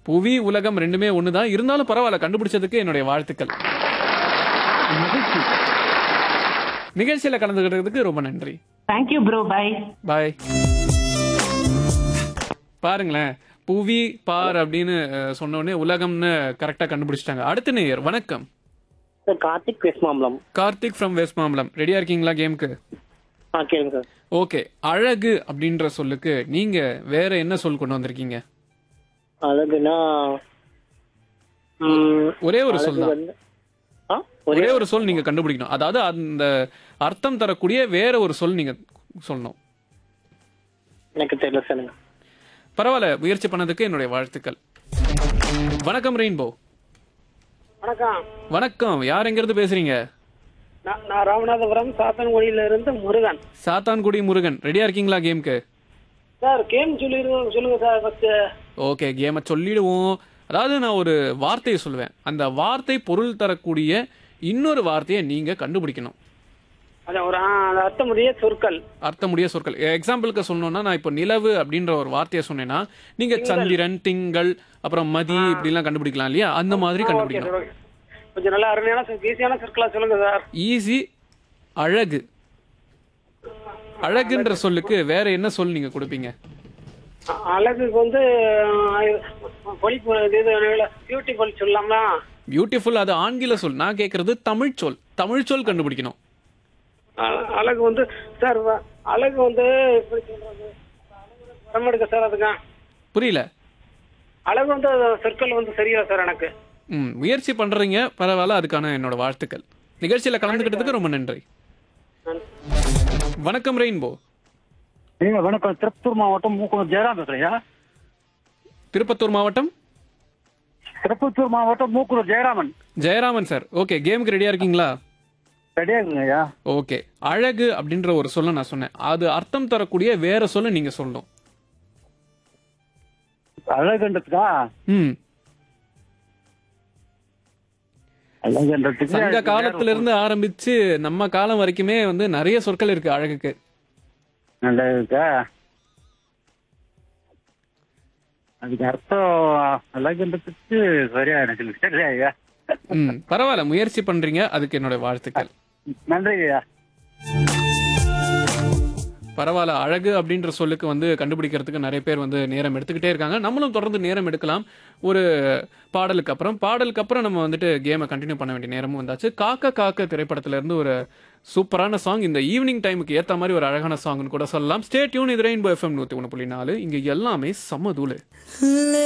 புவி உலகம் ரெண்டுமே ஒண்ணுதான் இருந்தாலும் பரவாயில்ல கண்டுபிடிச்சதுக்கு என்னுடைய வாழ்த்துக்கள் மகிழ்ச்சி நிகழ்ச்சியில கலந்துக்கிட்டதுக்கு ரொம்ப நன்றி தேங்க்யூ ப்ரோ பை பாய் பாருங்களேன் புவி பார் அப்படின்னு அஹ், சொன்ன உடனே உலகம்னு கரெக்டா கண்டுபிடிச்சிட்டாங்க அடுத்த நேயர் வணக்கம் sir Karthik West Mambalam Karthik from West Mambalam ரெடியா இருக்கீங்களா கேமுக்கு ஆ கேளுங்க சார் ஓகே அழகு அப்படின்ற சொல்லுக்கு நீங்க வேற என்ன சொல் கொண்டு வந்திருக்கீங்க அழகுனா ம், ஒரே ஒரு அழகு சொல் தான் வந்து ஆ ஒரே ஒரே ஒரு சொல் நீங்க கண்டுபிடிக்கணும் அதாவது அந்த அர்த்தம் தரக்கூடிய வேற ஒரு சொல் நீங்க சொல்லணும் எனக்கு தெரியல சார் பரவாயில்ல முயற்சி பண்ணதுக்கு என்னுடைய வாழ்த்துக்கள் வணக்கம் ரெயின்போ வணக்கம் வணக்கம் யார் எங்கிருந்து பேசுறீங்க நான் நான் ராமநாதபுரம் சாத்தன்குடியில இருந்து முருகன் சாத்தான்குடி முருகன் ரெடியா இருக்கீங்களா கேம்க்கு சார் கேம் சொல்லிரு சொல்லுங்க சார் ஃபர்ஸ்ட் ஓகே கேமை சொல்லிடுவோம் அதாவது நான் ஒரு வார்த்தையை சொல்லுவேன் அந்த வார்த்தை பொருள் தரக்கூடிய இன்னொரு வார்த்தையை நீங்க கண்டுபிடிக்கணும் அதான் ஒரு ஆ, அந்த அர்த்தமுடைய சொற்கள் அர்த்தமுடைய சொற்கள் எக்ஸாம்பிளுக்கு சொல்லணும்னா நான் இப்போ நிலவு அப்படின்ற ஒரு வார்த்தையை சொன்னேன்னா நீங்க சந்திரன் திங்கள் அப்புறம் மதி இப்படிலாம் கண்டுபிடிக்கலாம் இல்லையா அந்த மாதிரி ஓகே கண்டுபிடிக்கணும் சார் ஓகே கொஞ்சம் நல்லா அருமையான சொ- ஈஸியான சொற்களா சொல்லுங்க சார் ஈஸி அழகு அழகுன்ற சொல்லுக்கு வேற என்ன சொல் நீங்க கொடுப்பீங்க அ- அழகுக்கு வந்து பொலிப்பு இது பியூட்டிஃபுல் சொல்லலாமா பியூட்டிஃபுல் அது ஆங்கில சொல் நான் கேட்கறது தமிழ் சொல் தமிழ் சொல் கண்டுபிடிக்கணும் அ- அழகு வந்து சார் வ- அழகு வந்து எப்படி சொல்றது படம் எடுக்க சார் அதுக்கு புரியல அழகு வந்து சொற்கள் வந்து சரியா சார் எனக்கு ம் முயற்சி பண்றீங்க பரவாயில்ல அதுக்கான என்னோட வாழ்த்துக்கள் நிகழ்ச்சியில கலந்துக்கிட்டதுக்கு ரொம்ப நன்றி வணக்கம் ரெயின்போ ஏங்க வணக்கம் திருப்பத்தூர் மாவட்டம் மூக்குளம் ஜெயராம் பேசுறேயா திருப்பத்தூர் மாவட்டம் திருப்பத்தூர் மாவட்டம் மூக்குளம் ஜெயராமன் ஜெயராமன் சார் ஓகே கேமுக்கு ரெடியா இருக்கீங்களா ரெடியா இருக்குங்கய்யா ஓகே அழகு அப்படின்ற ஒரு சொல்ல நான் சொன்னேன் அது அர்த்தம் தரக்கூடிய வேற சொல்ல நீங்க சொல்லணும் அழகுன்றதுக்கா ம் அழகுன்றதுக்கு சங்க காலத்துல இருந்து ஆரம்பிச்சு நம்ம காலம் வரைக்குமே வந்து நிறைய சொற்கள் இருக்கு அழகுக்கு அழகுக்கா அதுக்கு அர்த்தம் அழகுன்றதுக்கு சரியா எனக்கு சரியா ஐயா ம் பரவாயில்ல முயற்சி பண்றீங்க அதுக்கு என்னோட வாழ்த்துக்கள் நன்றி ஐயா பரவாயில்ல அழகு அப்படின்ற சொல்லுக்கு வந்து கண்டுபிடிக்கிறதுக்கு நிறைய பேர் வந்து நேரம் எடுத்துக்கிட்டே இருக்காங்க நம்மளும் தொடர்ந்து நேரம் எடுக்கலாம் ஒரு பாடலுக்கு அப்புறம் பாடலுக்கு அப்புறம் நம்ம வந்துட்டு கேமை கண்டினியூ பண்ண வேண்டிய நேரமும் வந்தாச்சு காக்க காக்க திரைப்படத்துல இருந்து ஒரு சூப்பரான சாங் இந்த ஈவினிங் டைமுக்கு ஏத்த மாதிரி ஒரு அழகான சாங்னு கூட சொல்லலாம் ஸ்டே டியூன் இது ரெயின்போ எஃப்எம் நூத்தி ஒன்று புள்ளி நாலு இங்க எல்லாமே சமதூளு